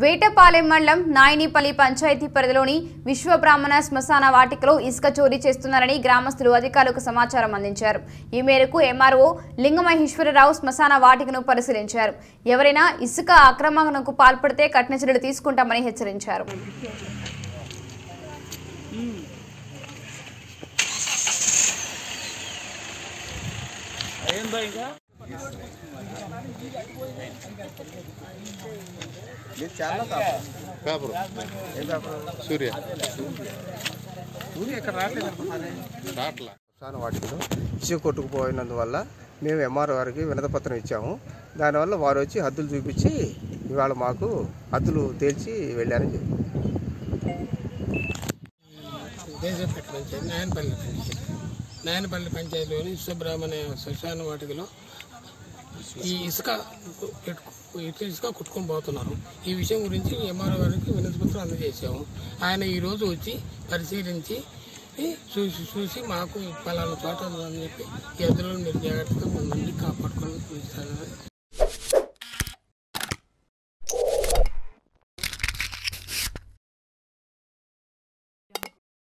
వేటపాలెం మండలం నాయనిపల్లి పంచాయతీ పరిధిలోని విశ్వబ్రాహ్మణ శ్మశాన వాటికలో ఇసుక చోరీ చేస్తున్నారని గ్రామస్తులు అధికారులకు సమాచారం అందించారు ఈ మేరకు ఎంఆర్ఓ లింగమహేశ్వరరావు శ్మశాన వాటికను పరిశీలించారు ఎవరైనా ఇసుక ఆక్రమణకు పాల్పడితే కఠిన చర్యలు తీసుకుంటామని హెచ్చరించారు పేపరు సూర్య రాట్లా శ్మశాన వాటికలో ఇసుక కొట్టుకుపోయినందువల్ల మేము ఎంఆర్ వారికి వినతపత్రం ఇచ్చాము దానివల్ల వారు వచ్చి హద్దులు చూపించి ఇవాళ మాకు హద్దులు తేల్చి వెళ్ళారని చెప్పి దేశపెట్ట పంచాయతీ నాయనపల్లి పంచాయతీ నాయనపల్లి పంచాయతీలోని సుబ్రహ్మణ్య శ్మశాన వాటికలో ఈ ఇసుక పెట్టుకు ఇటు ఇసుక కుట్టుకొని పోతున్నారు ఈ విషయం గురించి ఎంఆర్ఓ గారికి వినతి పత్రం అందజేసాము ఆయన ఈ రోజు వచ్చి పరిశీలించి ఈ చూసి చూసి మాకు పలానా చోట అని చెప్పి ఈ ఎద్దులను మీరు జాగ్రత్తగా మంది కాపాడుకొని ఉంచాలని